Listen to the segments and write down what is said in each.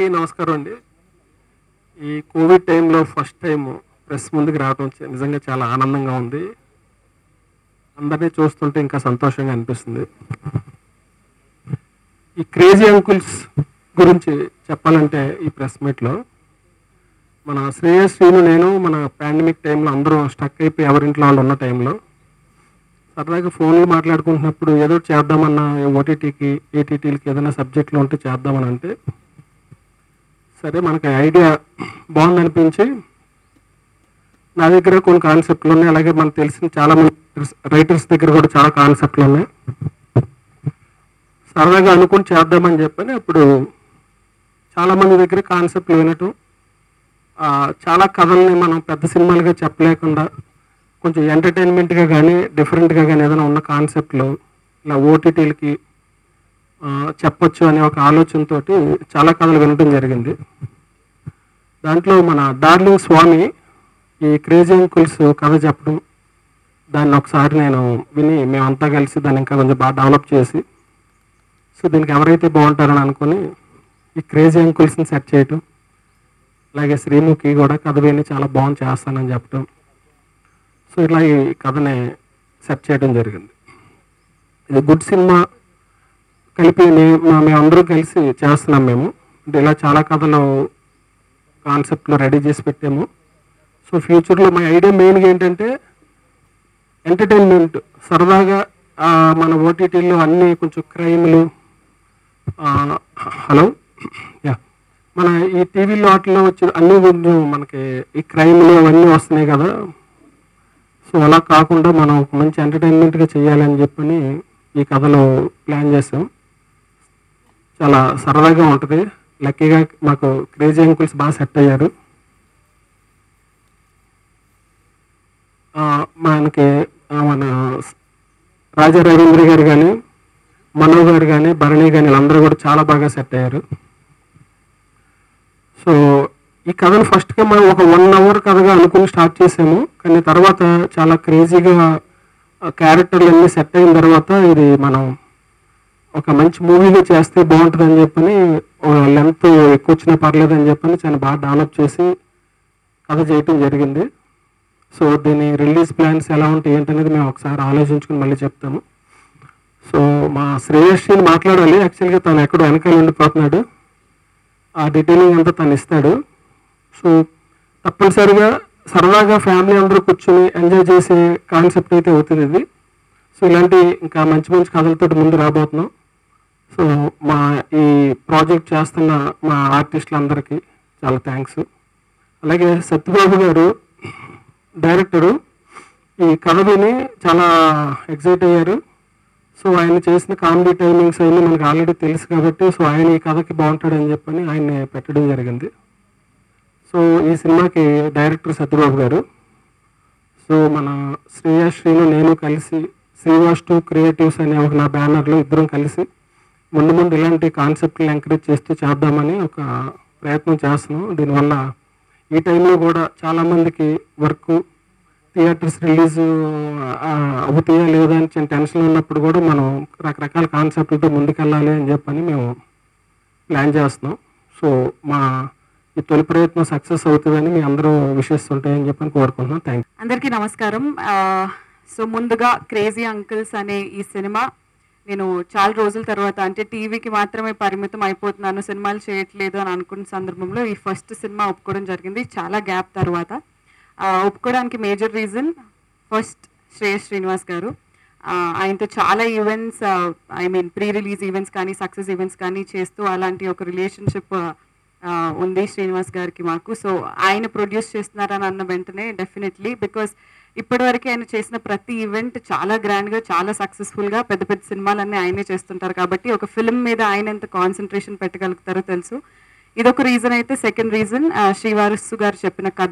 నమస్కారం అండి ఈ కోవిడ్ టైంలో ఫస్ట్ టైం ప్రెస్ ముందుకు రావడం చ- నిజంగా చాలా ఆనందంగా ఉంది అందరినీ చూస్తుంటే ఇంకా సంతోషంగా అనిపిస్తుంది ఈ క్రేజీ అంకుల్స్ గురించి చెప్పాలంటే ఈ ప్రెస్ మీట్లో మన శ్రేయస్ శ్రీను నేను మన పాండమిక్ టైంలో అందరూ స్టక్ అయిపోయి ఎవరింట్లో వాళ్ళు ఉన్న టైంలో సరదాగా ఫోన్లో మాట్లాడుకుంటున్నప్పుడు ఏదో ఒకటి చేద్దామన్నా ఓటీటీకి ఏటీటీలకి ఏదైనా సబ్జెక్టులు ఉంటే చేద్దామని అంటే సరే మనకి ఐడియా బాగుందనిపించి నా దగ్గర కొన్ని కాన్సెప్ట్లు ఉన్నాయి అలాగే మనకు తెలిసిన చాలా మంది రైటర్స్ దగ్గర కూడా చాలా కాన్సెప్ట్లు ఉన్నాయి సరదాగా అనుకుని చేద్దామని చెప్పని అప్పుడు చాలా మంది దగ్గర కాన్సెప్ట్లు వినటం ఆ, చాలా కథల్ని మనం పెద్ద సినిమాలుగా చెప్పలేకుండా కొంచెం ఎంటర్టైన్మెంట్గా కానీ డిఫరెంట్గా కానీ ఏదైనా ఉన్న కాన్సెప్ట్లు ఇలా ఓటీటీలకి చెప్పొచ్చు అనే ఒక ఆలోచనతో చాలా కథలు వినడం జరిగింది దాంట్లో మన డార్లింగ్ స్వామి ఈ క్రేజీ అంకుల్స్ కథ చెప్పడం దాన్ని ఒకసారి నేను విని మేమంతా కలిసి దాన్ని ఇంకా కొంచెం బాగా డెవలప్ చేసి సో దీనికి ఎవరైతే బాగుంటారని అనుకుని ఈ క్రేజీ అంకుల్స్ని సెట్ చేయటం అలాగే శ్రీముఖి కూడా కథ విని చాలా బాగుంది చేస్తానని చెప్పటం సో ఇట్లా ఈ కథని సెట్ చేయడం జరిగింది ఇది గుడ్ సినిమా కలిపి మే- మా- మేమందరం కలిసి చేస్తున్నాం మేము అంటే ఇలా చాలా కథలు కాన్సెప్ట్లో రెడీ చేసి పెట్టాము సో ఫ్యూచర్లో మా ఐడియా మెయిన్గా ఏంటంటే ఎంటర్టైన్మెంట్ సరదాగా ఆ, మన ఓటీటీలో అన్ని కొంచెం క్రైమ్లు హలో యా మన ఈ టీవీలో వాటిలో వచ్చి అన్ని కొంచెం మనకి ఈ క్రైమ్లు అవన్నీ వస్తున్నాయి కదా సో అలా కాకుండా మనం ఒక మంచి ఎంటర్టైన్మెంట్గా చేయాలని చెప్పని ఈ కథలో ప్లాన్ చేసాం చాలా సరదాగా ఉంటుంది లక్కీగా మాకు క్రేజీ అంకుల్స్ బాగా సెట్ అయ్యారు ఆ, మనకి ఆ, మన రాజా రవీంద్ర గారు కానీ మనో గారు కానీ భరణి కానీ వీళ్ళందరూ కూడా చాలా బాగా సెట్ అయ్యారు సో ఈ కథను ఫస్ట్గా మనం ఒక వన్ అవర్ కథగా అనుకుని స్టార్ట్ చేసాము కానీ తర్వాత చాలా క్రేజీగా క్యారెక్టర్లు అన్నీ సెట్ అయిన తర్వాత ఇది మనం ఒక మంచి మూవీగా చేస్తే బాగుంటుందని చెప్పని లెంత్ ఎక్కువ వచ్చినా పర్లేదని చెప్పని చాలా బాగా డెవలప్ చేసి కథ చేయటం జరిగింది సో దీని రిలీజ్ ప్లాన్స్ ఎలా ఉంటాయి ఏంటనేది మేము ఒకసారి ఆలోచించుకుని మళ్ళీ చెప్తాము సో మా శ్రేయస్ని మాట్లాడాలి యాక్చువల్గా తను ఎక్కడో వెనకాల ఉండిపోతున్నాడు ఆ డీటెయిలింగ్ అంతా తను ఇస్తాడు సో తప్పనిసరిగా సరదాగా ఫ్యామిలీ అందరూ కూర్చొని ఎంజాయ్ చేసే కాన్సెప్ట్ అయితే అవుతుంది ఇది సో ఇలాంటి ఇంకా మంచి మంచి కథలతో ముందు రాబోతున్నాం సో మా ఈ ప్రాజెక్ట్ చేస్తున్న మా ఆర్టిస్టులందరికీ చాలా థ్యాంక్స్ అలాగే సత్యబాబు గారు డైరెక్టరు ఈ కథ విని చాలా ఎగ్జైట్ అయ్యారు సో ఆయన చేసిన కామెడీ టైమింగ్స్ అన్నీ మనకు ఆల్రెడీ తెలుసు కాబట్టి సో ఆయన ఈ కథకి బాగుంటాడని చెప్పని ఆయన్ని పెట్టడం జరిగింది సో ఈ సినిమాకి డైరెక్టర్ సత్యబాబు గారు సో మన శ్రేయ శ్రీను నేను కలిసి శ్రీవాస్ టూ క్రియేటివ్స్ అనే ఒక నా బ్యానర్లో ఇద్దరం కలిసి ముందు ముందు ఇలాంటి కాన్సెప్ట్ని ఎంకరేజ్ చేస్తూ చేద్దామని ఒక ప్రయత్నం చేస్తున్నాం దీనివల్ల ఈ టైంలో కూడా చాలామందికి వర్క్ థియేటర్స్ రిలీజ్ అవుతాయా లేదా అని చిన్న టెన్షన్ ఉన్నప్పుడు కూడా మనం రకరకాల కాన్సెప్ట్లతో ముందుకెళ్ళాలి అని చెప్పని మేము ప్లాన్ చేస్తున్నాం సో మా ఈ తొలి ప్రయత్నం సక్సెస్ అవుతుందని మీ అందరూ విషెస్ ఉంటాయని చెప్పని కోరుకుంటున్నాం థ్యాంక్ అందరికీ నమస్కారం ఆ, సో ముందుగా క్రేజీ అంకిల్స్ అనే ఈ సినిమా నేను చాలా రోజుల తర్వాత అంటే టీవీకి మాత్రమే పరిమితం అయిపోతున్నాను సినిమాలు చేయట్లేదు అని అనుకున్న సందర్భంలో ఈ ఫస్ట్ సినిమా ఒప్పుకోవడం జరిగింది చాలా గ్యాప్ తర్వాత ఆ, ఒప్పుకోవడానికి major reason first Shreyas Srinivas గారు ఆ, ఆయనతో చాలా events I mean pre release events కానీ సక్సెస్ ఈవెంట్స్ కానీ చేస్తూ అలాంటి ఒక రిలేషన్షిప్ ఉంది శ్రీనివాస్ గారికి మాకు సో ఆయన ప్రొడ్యూస్ చేస్తున్నారని అన్న వెంటనే డెఫినెట్లీ బికాస్ ఇప్పటివరకు ఆయన చేసిన ప్రతి ఈవెంట్ చాలా గ్రాండ్గా చాలా సక్సెస్ఫుల్గా పెద్ద పెద్ద సినిమాలన్నీ ఆయనే చేస్తుంటారు కాబట్టి ఒక ఫిల్మ్ మీద ఆయన ఎంత కాన్సన్ట్రేషన్ పెట్టగలుగుతారో తెలుసు ఇదొక రీజన్ అయితే సెకండ్ రీజన్ శ్రీవారస్సు గారు చెప్పిన కథ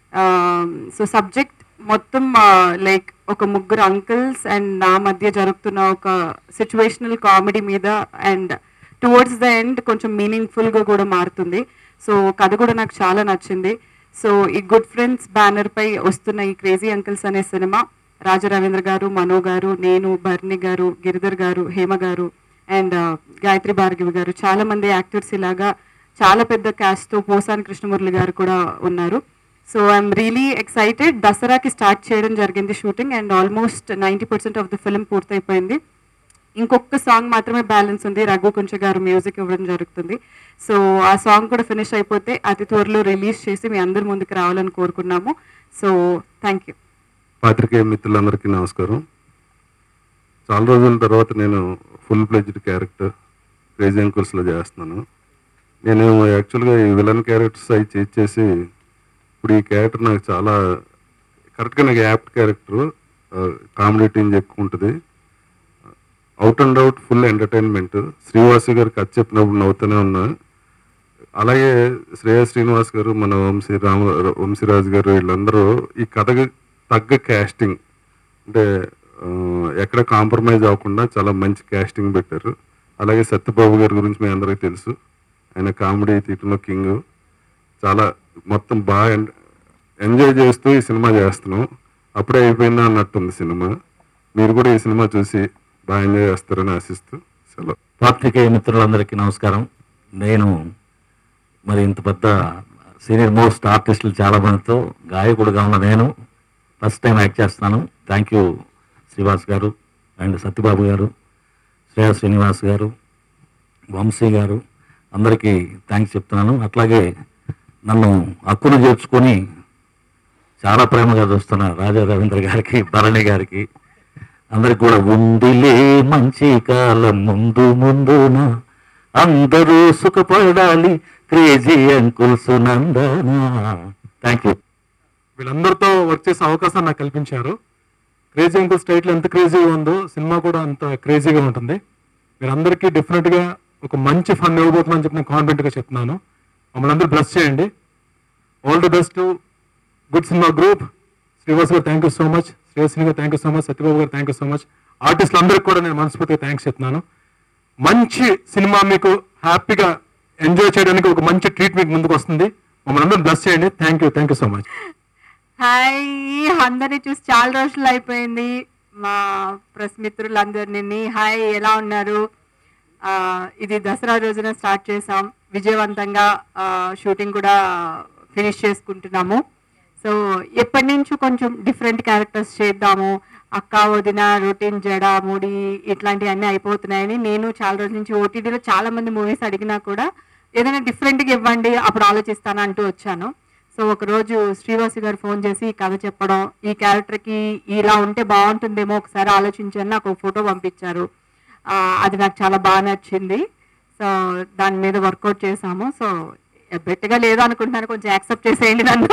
సో సబ్జెక్ట్ మొత్తం లైక్ ఒక ముగ్గురు అంకిల్స్ అండ్ నా మధ్య జరుగుతున్న ఒక సిచ్యువేషనల్ కామెడీ మీద అండ్ టువర్డ్స్ ద ఎండ్ కొంచెం మీనింగ్ఫుల్గా కూడా మారుతుంది సో కథ కూడా నాకు చాలా నచ్చింది సో ఈ గుడ్ ఫ్రెండ్స్ బ్యానర్ పై వస్తున్న ఈ క్రేజీ అంకిల్స్ అనే సినిమా రాజా రవీంద్ర గారు మనో గారు నేను బర్ని గారు గిరిధర్ గారు హేమ గారు అండ్ గాయత్రి భార్గవి గారు చాలా మంది యాక్టర్స్ ఇలాగా చాలా పెద్ద క్యాస్ట్తో పోసాని కృష్ణమురళి గారు కూడా ఉన్నారు సో ఐఎమ్ రియలీ ఎక్సైటెడ్ దసరాకి స్టార్ట్ చేయడం జరిగింది shooting and almost ninety percent of the film పూర్తయిపోయింది ఇంకొక సాంగ్ మాత్రమే బ్యాలెన్స్ ఉంది రఘు కుంచ గారు మ్యూజిక్ ఇవ్వడం జరుగుతుంది సో ఆ సాంగ్ కూడా ఫినిష్ అయిపోతే అతి త్వరలో రిలీజ్ చేసి మీ అందరి ముందుకు రావాలని కోరుకున్నాము సో థ్యాంక్ యూ పాత్రికేయ మిత్రులందరికీ నమస్కారం చాలా రోజుల తర్వాత నేను ఫుల్ ప్లెజ్డ్ క్యారెక్టర్ క్రేజీ అంకుల్స్లో చేస్తున్నాను నేను యాక్చువల్గా ఈ విలన్ క్యారెక్టర్స్ అవి చేసి ఇప్పుడు ఈ క్యారెక్టర్ నాకు చాలా కరెక్ట్గా నాకు యాప్ట్ క్యారెక్టర్ కామెడీ టీం ఎక్కువ ఉంటుంది out and out full entertainment శ్రీవాసి గారికి కథ చెప్పినప్పుడు నవ్వుతూనే ఉన్నా అలాగే శ్రేయ శ్రీనివాస్ గారు మన వంశీ రామ వంశీరాజు గారు వీళ్ళందరూ ఈ కథకి తగ్గ క్యాస్టింగ్ అంటే ఆ, ఎక్కడ కాంప్రమైజ్ అవ్వకుండా చాలా మంచి క్యాస్టింగ్ పెట్టారు అలాగే సత్యబాబు గారి గురించి మీ అందరికీ తెలుసు ఆయన కామెడీ తీయటంలో కింగ్ చాలా మొత్తం బాగా ఎన్- ఎంజాయ్ చేస్తూ ఈ సినిమా చేస్తున్నాం అప్పుడే అయిపోయిందా అన్నట్టుంది సినిమా మీరు కూడా ఈ సినిమా చూసి బాగా ఎంజాయ్ చేస్తారని ఆశిస్తూ సెలవు పాత్రికేయ మిత్రులందరికీ నమస్కారం నేను మరి ఇంత పెద్ద సీనియర్ మోస్ట్ ఆర్టిస్టులు చాలా మందితో గాయకుడుగా ఉన్న నేను ఫస్ట్ టైం యాక్ట్ చేస్తున్నాను థ్యాంక్ యూ శ్రీవాస్ గారు అండ్ సత్యబాబు గారు శ్రేయా శ్రీనివాస్ గారు వంశీ గారు అందరికీ థ్యాంక్స్ చెప్తున్నాను అట్లాగే నన్ను హక్కును చేర్చుకొని చాలా ప్రేమగా చూస్తున్న రాజా రవీంద్ర గారికి భరణి గారికి అందరికి కూడా ఉందిలే మంచి కాలం ముందు ముందున అందరూ సుఖపడాలి క్రేజీ అంకుల్స్ నందన థ్యాంక్ యూ వీళ్ళందరితో వర్క్ చేసే అవకాశం నాకు కల్పించారు క్రేజీ అంకుల్స్ టైటిల్ ఎంత క్రేజీగా ఉందో సినిమా కూడా అంత క్రేజీగా ఉంటుంది మీరందరికీ డెఫినెట్గా ఒక మంచి ఫన్ ఇవ్వబోతుందని చెప్పి నేను కాన్ఫిడెంట్గా చెప్తున్నాను మమ్మల్ని అందరూ బ్లెస్ చేయండి all the best good cinema group Srivas గారు థ్యాంక్ యూ సో మచ్ శ్రీవాసిని గారు thank you so much Satyababu గారు థ్యాంక్ యూ సో మచ్ ఆర్టిస్టులు అందరికీ కూడా నేను మనస్ఫూర్తిగా థ్యాంక్స్ చెప్తున్నాను మంచి సినిమా మీకు హ్యాపీగా ఎంజాయ్ చేయడానికి ఒక మంచి ట్రీట్ మీకు ముందుకు వస్తుంది మమ్మల్ని అందరూ బ్లెస్ చేయండి thank you thank you so much hi అందరినీ చూసి చాలా రోజులు అయిపోయింది మా ప్రెస్ మిత్రులందరినీ హాయ్ ఎలా ఉన్నారు ఆ, ఇది దసరా రోజున స్టార్ట్ చేసాం విజయవంతంగా ఆ, షూటింగ్ కూడా ఫినిష్ చేసుకుంటున్నాము సో ఎప్పటి నుంచో కొంచెం డిఫరెంట్ క్యారెక్టర్స్ చేద్దాము అక్క వదిన రొటీన్ జడ ముడి ఇట్లాంటివన్నీ అయిపోతున్నాయని నేను చాలా రోజుల నుంచి ఓటీటీలో చాలా మంది మూవీస్ అడిగినా కూడా ఏదైనా డిఫరెంట్గా ఇవ్వండి అప్పుడు ఆలోచిస్తాను అంటూ వచ్చాను సో ఒక రోజు శ్రీవాసి గారు ఫోన్ చేసి ఈ కథ చెప్పడం ఈ క్యారెక్టర్కి ఇలా ఉంటే బాగుంటుందేమో ఒకసారి ఆలోచించని నాకు ఒక ఫోటో పంపించారు ఆ, అది నాకు చాలా బాగా నచ్చింది సో దాని మీద వర్కౌట్ చేసాము సో బెట్టగా లేదు అనుకుంటున్నాను కొంచెం యాక్సెప్ట్ చేసేయండి నన్ను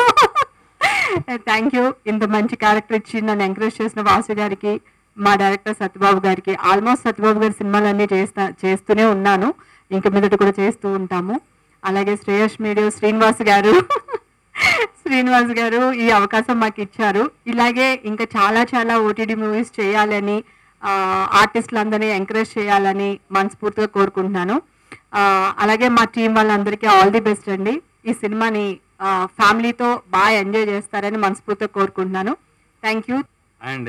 థ్యాంక్ యూ ఇంత మంచి క్యారెక్టర్ ఇచ్చి నన్ను ఎంకరేజ్ చేసిన వాసు గారికి మా డైరెక్టర్ సత్యబాబు గారికి ఆల్మోస్ట్ సత్యబాబు గారి సినిమాలన్నీ చేస్తా చేస్తూనే ఉన్నాను ఇంక మీదట కూడా చేస్తూ ఉంటాము అలాగే శ్రేయస్ మీడియా శ్రీనివాస్ గారు శ్రీనివాస్ గారు ఈ అవకాశం మాకు ఇచ్చారు ఇలాగే ఇంకా చాలా చాలా ఓటీడీ మూవీస్ చేయాలని ఆ, ఆర్టిస్టులందరినీ ఎంకరేజ్ చేయాలని మనస్ఫూర్తిగా కోరుకుంటున్నాను ఆ, అలాగే మా టీం వాళ్ళందరికీ ఆల్ ది బెస్ట్ అండి ఈ సినిమాని ఆ, ఫ్యామిలీతో బాగా ఎంజాయ్ చేస్తారని మనస్ఫూర్తిగా కోరుకుంటున్నాను థ్యాంక్ యూ హాయ్ అండి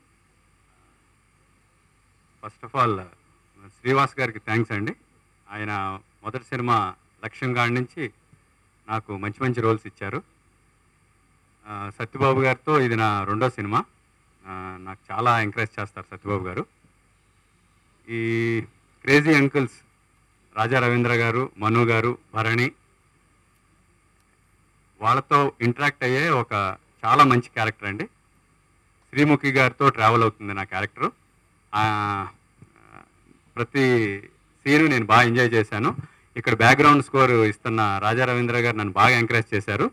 ఫస్ట్ ఆఫ్ ఆల్ శ్రీవాస్ గారికి థ్యాంక్స్ అండి ఆయన మొదటి సినిమా లక్ష్యం గాడి నుంచి నాకు మంచి మంచి రోల్స్ ఇచ్చారు ఆ, సత్యబాబు గారితో ఇది నా రెండో సినిమా ఆ, నాకు చాలా ఎంకరేజ్ చేస్తారు సత్యబాబు గారు ఈ క్రేజీ అంకుల్స్ రాజా రవీంద్ర గారు మను గారు భరణి వాళ్ళతో ఇంటరాక్ట్ అయ్యే ఒక చాలా మంచి క్యారెక్టర్ అండి శ్రీముఖి గారితో ట్రావెల్ అవుతుంది నా క్యారెక్టర్ ప్రతి సీన్ నేను బాగా ఎంజాయ్ చేశాను ఇక్కడ బ్యాక్గ్రౌండ్ స్కోర్ ఇస్తున్న రాజా రవీంద్ర గారు నన్ను బాగా ఎంకరేజ్ చేశారు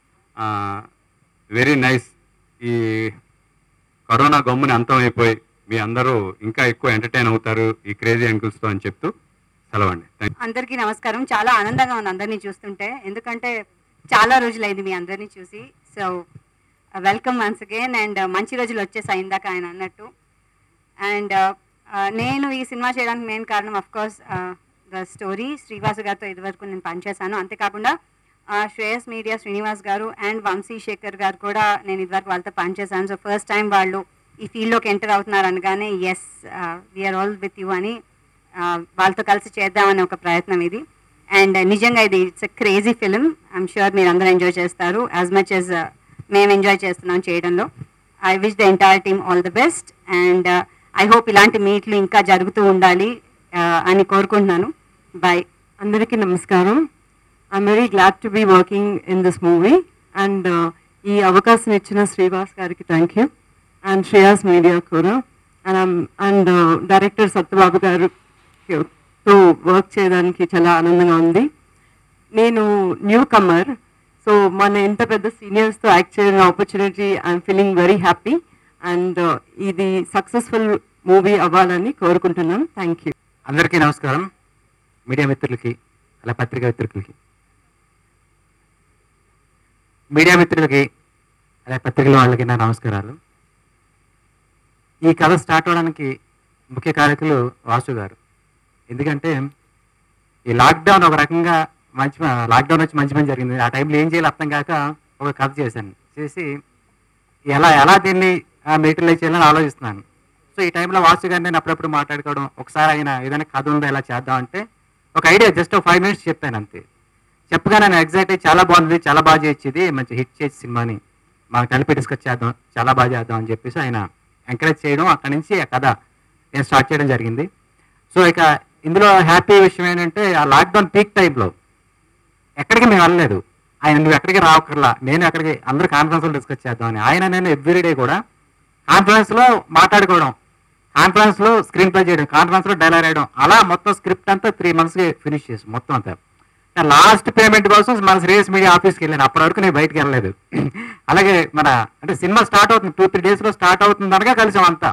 వెరీ నైస్ ఈ కరోనా గమ్ముని అంతం అయిపోయి మీ అందరూ ఇంకా ఎక్కువ ఎంటర్టైన్ అవుతారు ఈ క్రేజీ అంకుల్స్తో అని చెప్తూ సెలవండి థ్యాంక్ అందరికీ నమస్కారం చాలా ఆనందంగా ఉంది అందరినీ చూస్తుంటే ఎందుకంటే చాలా రోజులైంది మీ అందరినీ చూసి so welcome once again and మంచి రోజులు వచ్చేసాయి ఇందాక ఆయన అన్నట్టు అండ్ నేను ఈ సినిమా చేయడానికి మెయిన్ కారణం of course the story Srivas గారితో ఇదివరకు నేను పనిచేశాను అంతేకాకుండా ఆ, శ్రేయస్ మీడియా శ్రీనివాస్ గారు అండ్ వంశీ శేఖర్ గారు కూడా నేను ఇదివరకు వాళ్ళతో పనిచేశాను సో ఫస్ట్ టైం వాళ్ళు ఈ ఫీల్డ్లోకి ఎంటర్ అవుతున్నారు అనగానే yes we're all with you అని ఆ, వాళ్ళతో కలిసి చేద్దామని ఒక ప్రయత్నం ఇది అండ్ నిజంగా ఇది it's a crazy film I'm sure మీరు అందరూ ఎంజాయ్ చేస్తారు యాజ్ మచ్ యాజ్ మేము ఎంజాయ్ చేస్తున్నాం చేయడంలో I wish the entire team all the best and I hope ఇలాంటి మీట్లు ఇంకా జరుగుతూ ఉండాలి uh, అని కోరుకుంటున్నాను బాయ్ అందరికీ నమస్కారం I'm very glad to be working in this movie and ఈ అవకాశం ఇచ్చిన శ్రీవాస్ గారికి thank you and Shreyas media కూడా అండ్ అండ్ డైరెక్టర్ సత్యబాబు గారు తో వర్క్ చేయడానికి చాలా ఆనందంగా ఉంది నేను న్యూ కమర్ సో మన ఇంత పెద్ద సీనియర్స్తో యాక్ట్ చేయడం opportunity I'm feeling very happy and ఇది సక్సెస్ఫుల్ మూవీ అవ్వాలని కోరుకుంటున్నాను థ్యాంక్ యూ అందరికీ నమస్కారం మీడియా మిత్రులకి అలా పత్రికా మిత్రులకి మీడియా మిత్రులకి అలా పత్రికల వాళ్ళకి నా నమస్కారాలు ఈ కథ స్టార్ట్ అవడానికి ముఖ్య కారకులు వాసు గారు ఎందుకంటే ఈ లాక్డౌన్ ఒక రకంగా మంచి లాక్డౌన్ వచ్చి మంచి పని జరిగింది ఆ టైంలో ఏం చేయాలి అర్థం కాక ఒక కథ చేశాను చేసి ఎలా ఎలా దీన్ని మెటీరియలైజ్ చేయాలని ఆలోచిస్తున్నాను సో ఈ టైంలో వాసు గారిని నేను అప్పుడప్పుడు మాట్లాడుకోవడం ఒకసారి ఆయన ఏదైనా కథ ఉందా ఎలా చేద్దాం అంటే ఒక ఐడియా జస్ట్ ఫైవ్ మినిట్స్ చెప్పాను అంతే చెప్పగా నేను ఎగ్జాక్ట్ చాలా బాగుంది చాలా బాగా చేయొచ్చేది మంచి హిట్ చేయొచ్చు సినిమాని మాకు కలిపి డిస్కస్ చేద్దాం చాలా బాగా చేద్దాం అని చెప్పేసి ఆయన ఎంకరేజ్ చేయడం అక్కడి నుంచి ఆ కథ నేను స్టార్ట్ చేయడం జరిగింది సో ఇక ఇందులో హ్యాపీ విషయం ఏంటంటే ఆ లాక్డౌన్ పీక్ టైంలో ఎక్కడికి మేము వెళ్ళలేదు ఆయన నువ్వు ఎక్కడికి రావక్కర్లా నేను ఎక్కడికి అందరూ కాన్ఫరెన్స్లో డిస్కస్ చేద్దామని ఆయన నేను ఎవ్రీడే కూడా కాన్ఫరెన్స్లో మాట్లాడుకోవడం కాన్ఫరెన్స్లో స్క్రీన్ ప్లే చేయడం కాన్ఫరెన్స్లో డైలాగ్ రాయడం అలా మొత్తం స్క్రిప్ట్ అంతా త్రీ మంత్స్కి ఫినిష్ చేసి మొత్తం అంతా లాస్ట్ పేమెంట్ కోసం మన శ్రేయస్ మీడియా ఆఫీస్కి వెళ్ళాను అప్పటి వరకు నేను బయటికి వెళ్ళలేదు అలాగే మన అంటే సినిమా స్టార్ట్ అవుతుంది టూ త్రీ డేస్లో స్టార్ట్ అవుతుంది అనగా కలిసాం అంతా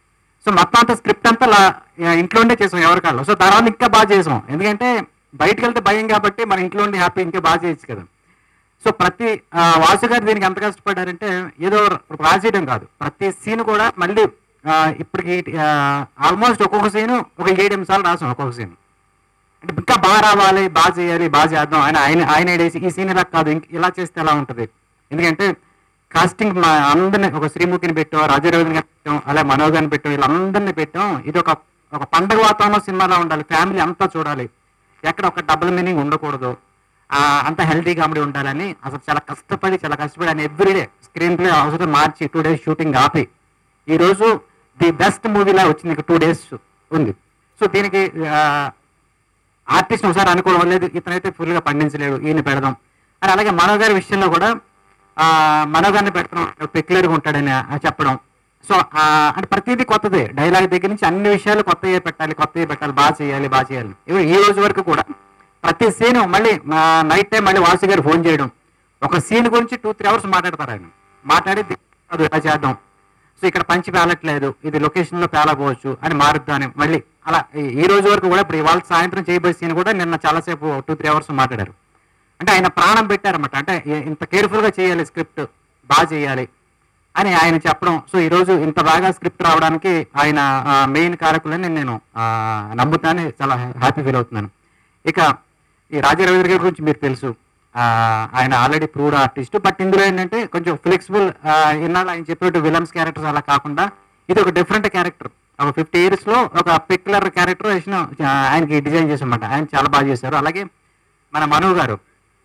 సో మొత్తం అంతా స్క్రిప్ట్ అంతా లా- ఇంట్లో ఉండే చేసాం ఎవరికాళ్ళు సో తర్వాత ఇంకా బాగా చేసాం ఎందుకంటే బయటకు వెళ్తే భయం కాబట్టి మన ఇంట్లో ఉండి హ్యాపీ ఇంకా బాగా చేయొచ్చు కదా సో ప్రతి ఆ, వాసు గారు దీనికి ఎంత కష్టపడ్డారంటే ఏదో రాసేయడం కాదు ప్రతి సీన్ కూడా మళ్ళీ ఆ, ఇప్పటికి ఆల్మోస్ట్ ఒక్కొక్క సీన్ ఒక ఏడు ఎనిమిది సార్లు రాసాం ఒక్కొక్క సీన్ అంటే ఇంకా బాగా రావాలి బాగా చేయాలి బాగా చేద్దాం ఆయన ఆయన ఆయన వేసి ఈ సీన్ ఇలా కాదు ఇంక ఇలా చేస్తే ఎలా ఉంటుంది ఎందుకంటే కాస్టింగ్ మా అందరిని ఒక శ్రీముఖిని పెట్టాం రాజారవిని పెట్టాం అలా మనోగాన్ని పెట్టాం వీళ్ళందరినీ పెట్టాం ఇది ఒక ఒక పండగ వాతావరణం సినిమాలో ఉండాలి ఫ్యామిలీ అంతా చూడాలి ఎక్కడ ఒక డబుల్ మీనింగ్ ఉండకూడదు ఆ, అంత హెల్తీ కామెడీ ఉండాలని అసలు చాలా కష్టపడి చాలా కష్టపడి ఆయన ఎవ్రీడే స్క్రీన్ ప్లే అవసరం మార్చి టూ డేస్ షూటింగ్ ఆపి ఈ రోజు ది బెస్ట్ మూవీలా వచ్చింది టూ డేస్ ఉంది సో దీనికి ఆ, ఆర్టిస్ట్ ఒకసారి అనుకోవడం లేదు ఇతనైతే ఫుల్గా పండించలేడు ఈయన పెడదాం అని అలాగే మనో గారి విషయంలో కూడా ఆ, మనో గారిని పెట్టడం పెక్యులర్గా ఉంటాడని ఆ చెప్పడం సో ఆ, అంటే ప్రతిదీ కొత్తదే డైలాగ్ దగ్గర నుంచి అన్ని విషయాలు కొత్తయే పెట్టాలి కొత్తయే పెట్టాలి బాగా చేయాలి బాగా చేయాలి ఇవి ఈ రోజు వరకు కూడా ప్రతి సీన్ మళ్ళీ నైట్ టైం మళ్ళీ వాసు గారు ఫోన్ చేయడం ఒక సీన్ గురించి టూ త్రీ అవర్స్ మాట్లాడతారు ఆయన మాట్లాడి "ది- అది ఇలా చేద్దాం సో ఇక్కడ పంచి పేలట్లేదు ఇది లొకేషన్ లో పేలకపోవచ్చు అని మారుద్దాం అని మళ్ళీ అలా ఈ- ఈ రోజు వరకు కూడా ఇప్పుడు ఇవాళ సాయంత్రం చేయబోయే సీన్ కూడా నిన్న చాలాసేపు టూ త్రీ అవర్స్ మాట్లాడారు అంటే ఆయన ప్రాణం పెట్టారన్నమాట అంటే ఇ- ఇంత కేర్ఫుల్ గా చేయాలి స్క్రిప్ట్ బాగా చేయాలి అని ఆయన చెప్పడం సో ఈ రోజు ఇంత బాగా స్క్రిప్ట్ రావడానికి ఆయన మెయిన్ కారకులని నేను ఆ, నమ్ముతాను చాలా హ్యాపీ ఫీల్ అవుతున్నాను ఇక ఈ రాజా రవీంద్ర గారి గురించి మీరు తెలుసు ఆ, ఆయన ఆల్రెడీ ప్రూవ్డ్ ఆర్టిస్ట్ బట్ ఇందులో ఏంటంటే కొంచెం ఫ్లెక్సిబుల్ ఇన్నాళ్ళు ఆయన చెప్పినట్టు విలన్స్ క్యారెక్టర్స్ అలా కాకుండా ఇది ఒక డిఫరెంట్ క్యారెక్టర్ ఒక ఫిఫ్టీ ఇయర్స్ లో ఒక పిక్యులర్ క్యారెక్టర్ ఆయనకి డిజైన్ చేసామాట ఆయన చాలా బాగా చేశారు అలాగే మన మను గారు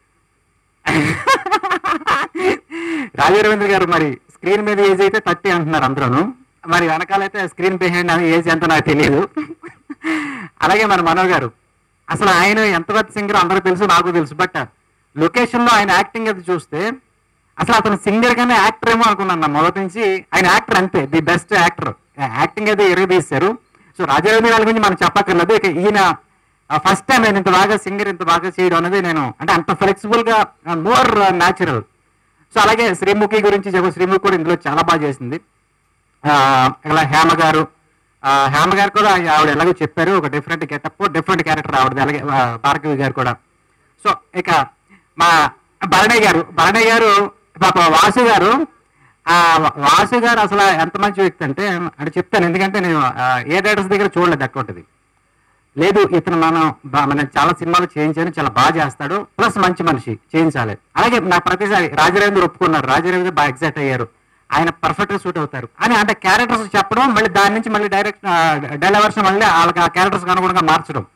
రాజా రవీంద్ర గారు మరి స్క్రీన్ మీద ఏజ్ అయితే థర్టీ అంటున్నారు అందరూ మరి వెనకాలైతే స్క్రీన్ బిహైండ్ ఏజ్ ఎంత నాకు తెలియదు అలాగే మన మనో గారు అసలు ఆయన ఎంత పెద్ద సింగర్ అందరూ తెలుసు నాకు తెలుసు బట్ లొకేషన్ లో ఆయన యాక్టింగ్ అది చూస్తే అసలు అతను సింగర్ గానే యాక్టర్ ఏమో అనుకున్నాను నా మొదటి నుంచి ఆయన యాక్టర్ అంతే ది బెస్ట్ యాక్టర్ యాక్టింగ్ అయితే ఎరగదీశారు సో రాజారవీంద్ర గారి గురించి మనం చెప్పక్కర్లేదు ఇక ఈయన ఫస్ట్ టైం నేను ఇంత బాగా సింగర్ ఇంత బాగా చేయడం అనేది నేను అంటే అంత ఫ్లెక్సిబుల్ గా మోర్ న్యాచురల్ సో అలాగే శ్రీముఖి గురించి చెప్పు శ్రీముఖి కూడా ఇందులో చాలా బాగా చేసింది ఆ, ఇలా హేమ గారు ఆ, హేమ గారు కూడా ఆవిడ ఎలాగో చెప్పారు ఒక డిఫరెంట్ గెటప్ డిఫరెంట్ క్యారెక్టర్ ఆవిడది అలాగే ఆ, భార్గవి గారు కూడా సో ఇక మా భరణయ్య గారు భరణయ్య గారు పాప వాసు గారు ఆ వాసు గారు అసలు ఎంత మంచి వ్యక్తి అంటే అంటే చెప్తాను ఎందుకంటే నేను ఆ, ఏ డైరెక్టర్స్ దగ్గర చూడలేదు అటువంటిది లేదు ఇతను మనం బా- మనం చాలా సినిమాలు చేయించాను చాలా బాగా చేస్తాడు ప్లస్ మంచి మనిషి చేయించాలి అలాగే నా ప్రతిసారి రాజరేంద్ర ఒప్పుకున్నారు రాజరేంద్ర బాగా ఎగ్జైట్ అయ్యారు ఆయన పర్ఫెక్ట్ గా సూట్ అవుతారు అని అంటే క్యారెక్టర్స్ చెప్పడం మళ్ళీ దాని నుంచి మళ్ళీ డైరెక్ట్ డైలవర్షన్ మళ్ళీ వాళ్ళకి ఆ క్యారెక్టర్స్ అనుగుణంగా మార్చడం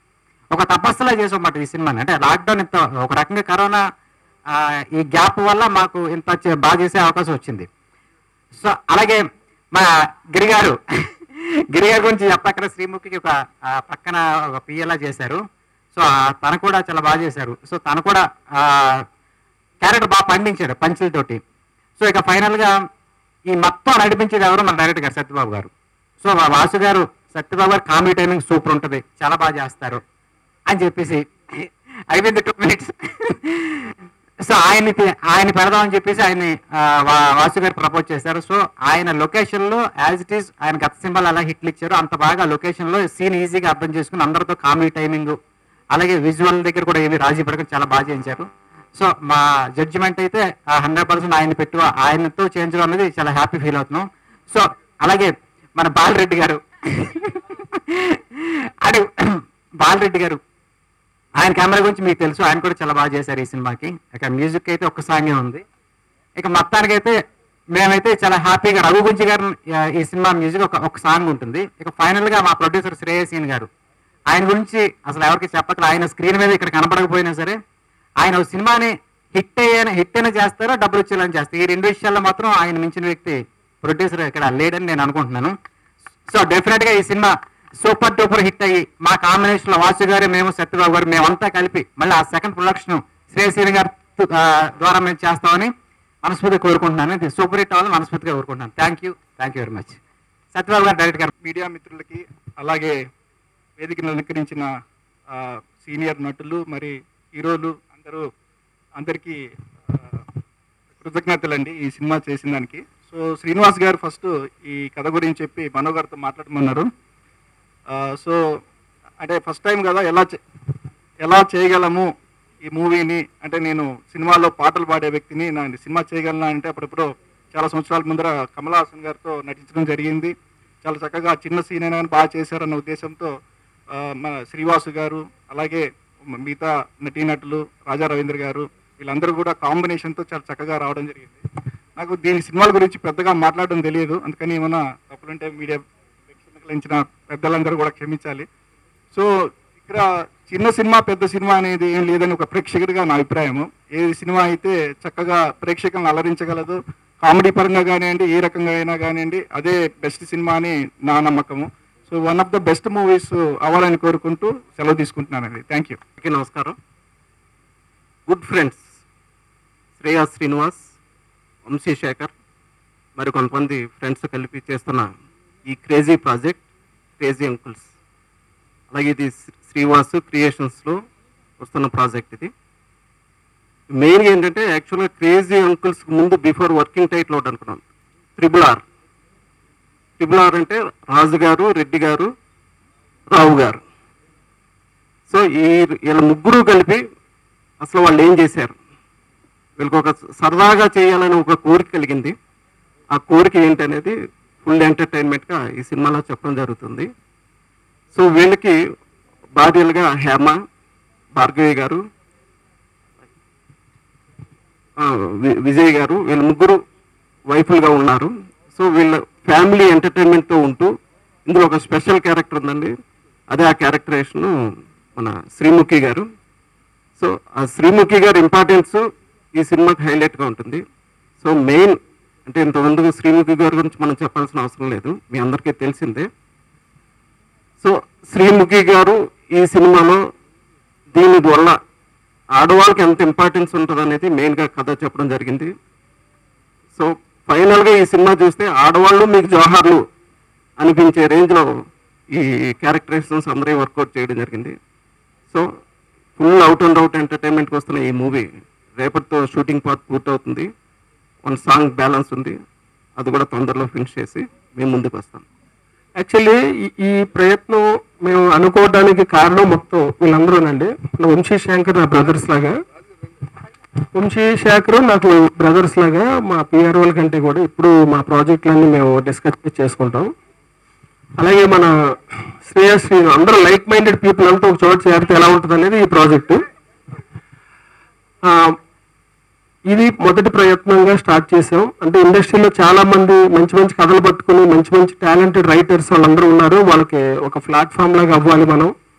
ఒక తపస్సులా చేసామాట ఈ సినిమాని అంటే లాక్డౌన్ ఇంత ఒక రకంగా కరోనా ఆ, ఈ గ్యాప్ వల్ల మాకు ఇంత చే- బాగా చేసే అవకాశం వచ్చింది సో అలాగే మా గిరిగారు గిరిగారి గురించి చెప్పక్కడ శ్రీముఖికి ఒక ఆ, పక్కన ఒక పిఎలా చేశారు సో ఆ, తను కూడా చాలా బాగా చేశారు సో తను కూడా క్యారెక్టర్ బాగా పండించాడు పంచులతోటి సో ఇక ఫైనల్గా ఈ మొత్తం నడిపించేది ఎవరు మన డైరెక్టర్ గారు సత్యబాబు గారు సో మా వాసు గారు సత్యబాబు గారు కామెడీ టైమింగ్ సూపర్ ఉంటుంది చాలా బాగా చేస్తారు అని చెప్పేసి అయిపోయింది టూ మినిట్స్ సో ఆయన్ని పి- ఆయన పెడదామని చెప్పేసి ఆయన్ని ఆ, వా- వాసు గారు ప్రపోజ్ చేశారు సో ఆయన లొకేషన్ లో యాజ్ ఇట్ ఈస్ ఆయన గత సింబల్ అలా హిట్లు ఇచ్చారు అంత బాగా లొకేషన్ లో సీన్ ఈజీగా అర్థం చేసుకుని అందరితో కామెడీ టైమింగ్ అలాగే విజువల్ దగ్గర కూడా ఏమి రాజీ పడకుండా చాలా బాగా చేయించారు సో మా జడ్జిమెంట్ అయితే హండ్రెడ్ పర్సెంట్ ఆయన పెట్టు ఆయనతో చేయించడం అనేది చాలా హ్యాపీ ఫీల్ అవుతున్నాం సో అలాగే మన బాలరెడ్డి గారు అడు బాలరెడ్డి గారు ఆయన కెమెరా గురించి మీకు తెలుసు ఆయన కూడా చాలా బాగా చేశారు ఈ సినిమాకి ఇక మ్యూజిక్ అయితే ఒక్క సాంగే ఉంది ఇక మొత్తానికైతే మేమైతే చాలా హ్యాపీగా రఘు గుంజి గారు ఆ, ఈ సినిమా మ్యూజిక్ ఒక ఒక సాంగ్ ఉంటుంది ఇక ఫైనల్ గా మా ప్రొడ్యూసర్ శ్రేయసీన్ గారు ఆయన గురించి అసలు ఎవరికి చెప్పట్లేదు ఆయన స్క్రీన్ మీద ఇక్కడ కనపడకపోయినా సరే ఆయన ఒక సినిమాని హిట్ అయ్యే హిట్ అయినా చేస్తారో డబ్బులు వచ్చేలా చేస్తారు ఈ రెండు విషయాల్లో మాత్రం ఆయన మించిన వ్యక్తి ప్రొడ్యూసర్ ఇక్కడ లేడని నేను అనుకుంటున్నాను సో డెఫినెట్ గా ఈ సినిమా సూపర్ డూపర్ హిట్ అయ్యి మా కాంబినేషన్ లో వాసు గారు మేము సత్యబాబు గారు మేమంతా కలిపి మళ్ళీ ఆ సెకండ్ ప్రొడక్షన్ శ్రేయశ్రీ గారు ఆ, ద్వారా మేము చేస్తామని మనస్ఫూర్తిగా కోరుకుంటున్నాను ఇది సూపర్ హిట్ అవ్వాలని మనస్ఫూర్తిగా కోరుకుంటున్నాను thank you thank you very much Satyababu గారు డైరెక్ట్ గారు మీడియా మిత్రులకి అలాగే వేదికను అలంకరించిన ఆ, సీనియర్ నటులు మరి హీరోలు అందరూ అందరికీ ఆ, కృతజ్ఞతలండి ఈ సినిమా చేసిన దానికి సో శ్రీనివాస్ గారు ఫస్ట్ ఈ కథ గురించి చెప్పి మనో గారితో మాట్లాడమన్నారు ఆ, సో అంటే ఫస్ట్ టైం కదా ఎలా చే- ఎలా చేయగలము ఈ మూవీని అంటే నేను సినిమాలో పాటలు పాడే వ్యక్తిని నా సినిమా చేయగలనా అంటే అప్పుడప్పుడు చాలా సంవత్సరాల ముందర కమల్ హాసన్ గారితో నటించడం జరిగింది చాలా చక్కగా చిన్న సీన్ అయినా కానీ బాగా చేశారన్న ఉద్దేశంతో ఆ, మన శ్రీవాసు గారు అలాగే మిగతా నటీనటులు రాజా రవీంద్ర గారు వీళ్ళందరూ కూడా కాంబినేషన్తో చాలా చక్కగా రావడం జరిగింది నాకు దీని సినిమాల గురించి పెద్దగా మాట్లాడడం తెలియదు అందుకని ఏమైనా తప్పులుంటే మీడియా ప్రేక్షకులించిన పెద్దలందరూ కూడా క్షమించాలి సో ఇక్కడ చిన్న సినిమా పెద్ద సినిమా అనేది ఏం లేదని ఒక ప్రేక్షకుడిగా నా అభిప్రాయము ఏ సినిమా అయితే చక్కగా ప్రేక్షకులను అలరించగలదు కామెడీ పరంగా కానివ్వండి ఏ రకంగా అయినా కానివ్వండి అదే బెస్ట్ సినిమా అని నా నమ్మకము so one of the best movies అవ్వాలని కోరుకుంటూ సెలవు తీసుకుంటున్నానండి థ్యాంక్ యూ అందరికీ నమస్కారం గుడ్ ఫ్రెండ్స్ శ్రేయా శ్రీనివాస్ వంశీ శేఖర్ మరి కొంతమంది ఫ్రెండ్స్ కలిపి చేస్తున్న ఈ క్రేజీ ప్రాజెక్ట్ క్రేజీ అంకుల్స్ అలాగే ఇది శ్రీ- శ్రీవాసు క్రియేషన్స్లో వస్తున్న ప్రాజెక్ట్ ఇది మెయిన్గా ఏంటంటే యాక్చువల్గా క్రేజీ అంకుల్స్ ముందు బిఫోర్ వర్కింగ్ టైటిల్ ఒకటి అనుకున్నాం ట్రిబుల్ ఆర్ ట్రిబుల్ ఆర్ అంటే రాజు గారు రెడ్డి గారు రావు గారు సో ఈ వీళ్ళ ముగ్గురు కలిపి అసలు వాళ్ళు ఏం చేశారు వీళ్ళకి ఒక సరదాగా చేయాలని ఒక కోరిక కలిగింది ఆ కోరిక ఏంటనేది ఫుల్ ఎంటర్టైన్మెంట్గా ఈ సినిమాలో చెప్పడం జరుగుతుంది సో వీళ్ళకి భార్యలుగా హేమ భార్గవి గారు ఆ, వి- విజయ్ గారు వీళ్ళ ముగ్గురు వైఫులుగా ఉన్నారు సో వీళ్ళ ఫ్యామిలీ ఎంటర్టైన్మెంట్తో ఉంటూ ఇందులో ఒక స్పెషల్ క్యారెక్టర్ ఉందండి అదే ఆ క్యారెక్టరేషన్ మన శ్రీముఖి గారు సో ఆ శ్రీముఖి గారి ఇంపార్టెన్స్ ఈ సినిమాకి హైలైట్గా ఉంటుంది సో మెయిన్ అంటే ఇంతమంది శ్రీముఖి గారి గురించి మనం చెప్పాల్సిన అవసరం లేదు మీ అందరికీ తెలిసిందే సో శ్రీముఖి గారు ఈ సినిమాలో దీని వల్ల ఆడవాళ్ళకి ఎంత ఇంపార్టెన్స్ ఉంటుంది అనేది మెయిన్గా కథ చెప్పడం జరిగింది సో ఫైనల్గా ఈ సినిమా చూస్తే ఆడవాళ్ళు మీకు జోహార్లు అనిపించే రేంజ్లో ఈ క్యారెక్టరైజేషన్స్ అందరూ వర్కౌట్ చేయడం జరిగింది so full out and out ఎంటర్టైన్మెంట్కి వస్తున్న ఈ మూవీ రేపటితో షూటింగ్ పార్ట్ పూర్తవుతుంది వన్ సాంగ్ బ్యాలెన్స్ ఉంది అది కూడా తొందరలో ఫినిష్ చేసి మేము ముందుకు వస్తాం యాక్చువల్లీ ఈ- ఈ ప్రయత్నం మేము అనుకోవడానికి కారణం మొత్తం వీళ్ళందరూనండి నా వంశీ శంకర్ నా బ్రదర్స్ లాగా వంశీ శేఖర్ నాకు బ్రదర్స్ లాగా మా పిఆర్ఓల కంటే కూడా ఇప్పుడు మా ప్రాజెక్టులన్నీ మేము డిస్కస్ చేసుకుంటాం అలాగే మన శ్రేయశ్రీ అందరూ లైక్ మైండెడ్ పీపుల్ అంతా ఒక చోట చేరితే ఎలా ఉంటుంది అనేది ఈ ప్రాజెక్టు ఆ, ఇది మొదటి ప్రయత్నంగా స్టార్ట్ చేసాం అంటే ఇండస్ట్రీలో చాలా మంది మంచి మంచి కథలు పట్టుకుని మంచి మంచి టాలెంటెడ్ రైటర్స్ వాళ్ళందరూ ఉన్నారు వాళ్ళకి ఒక ప్లాట్ఫామ్ లాగా అవ్వాలి మనం సో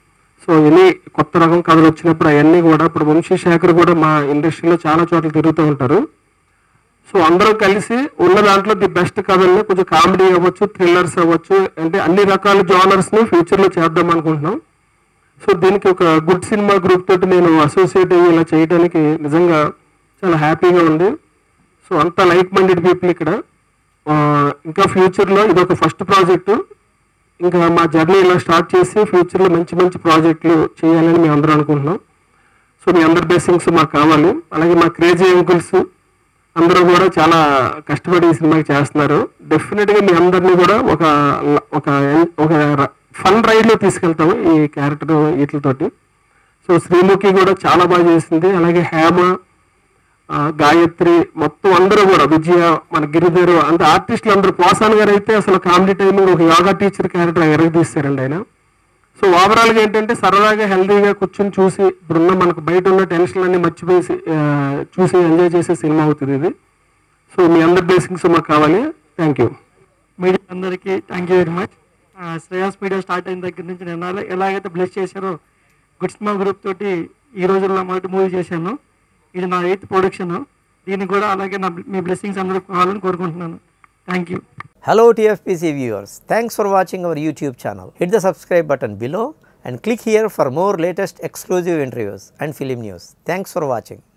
సో ఎన్ని కొత్త రకం కథలు వచ్చినప్పుడు అవన్నీ కూడా ఇప్పుడు వంశీ శేఖర్ కూడా మా ఇండస్ట్రీలో చాలా చోట్ల తిరుగుతూ ఉంటారు సో అందరూ కలిసి ఉన్న దాంట్లో ది బెస్ట్ కథల్ని కొంచెం కామెడీ అవ్వచ్చు థ్రిల్లర్స్ అవ్వచ్చు అంటే అన్ని రకాల జానర్స్ ని ఫ్యూచర్ లో చేద్దాం అనుకుంటున్నాం సో దీనికి ఒక గుడ్ సినిమా గ్రూప్ తోటి నేను అసోసియేట్ అయ్యి ఇలా చేయడానికి నిజంగా చాలా హ్యాపీగా ఉంది సో అంత లైక్ మైండెడ్ పీపుల్ ఇక్కడ ఆ, ఇంకా ఫ్యూచర్లో ఇది ఒక ఫస్ట్ ప్రాజెక్టు ఇంకా మా జర్నీ ఇలా స్టార్ట్ చేసి ఫ్యూచర్లో మంచి మంచి ప్రాజెక్టులు చేయాలని మేము అందరూ అనుకుంటున్నాం సో మీ అందరి బ్లెస్సింగ్స్ మాకు కావాలి అలాగే మా క్రేజీ అంకుల్స్ అందరూ కూడా చాలా కష్టపడి ఈ సినిమాకి చేస్తున్నారు డెఫినెట్ గా మీ అందరినీ కూడా ఒక ఒక ఒక ఫన్ రైడ్ లో తీసుకెళ్తాము ఈ క్యారెక్టర్ వీటితోటి సో శ్రీముఖి కూడా చాలా బాగా చేసింది అలాగే హేమ ఆ, గాయత్రి మొత్తం అందరూ కూడా విజయ మన గిరిధర్ అంటే ఆర్టిస్టులు అందరూ పోసాన్ గారు అయితే అసలు కామెడీ టైమింగ్ ఒక యోగా టీచర్ క్యారెక్టర్ ఎరగ తీస్తారండి ఆయన సో ఓవరాల్ గా ఏంటంటే సరదాగా హెల్దీగా కూర్చొని చూసి ఇప్పుడున్న మనకు బయట ఉన్న టెన్షన్ అన్ని మర్చిపోయి ఆ, చూసి ఎంజాయ్ చేసే సినిమా అవుతుంది ఇది సో మీ అందరి బ్లెస్సింగ్స్ మాకు కావాలి థ్యాంక్ యూ మీడియా అందరికీ thank you very much Shreyas media start అయిన దగ్గర నుంచి నేను ఎలా- ఎలాగైతే బ్లెస్ చేశారో గుడ్ సినిమా గ్రూప్ తోటి ఈ రోజుల్లో మొదటి మూవీ చేశాను ఇది నా ఎయిత్ ప్రొడక్షన్ దీనికి కూడా అలాగే నా మీ బ్లెస్సింగ్స్ అందరూ కావాలని కోరుకుంటున్నాను thank you Hello TFPC viewers. Thanks for watching our YouTube channel. Hit the subscribe button below and click here for more latest exclusive interviews and film news. Thanks for watching.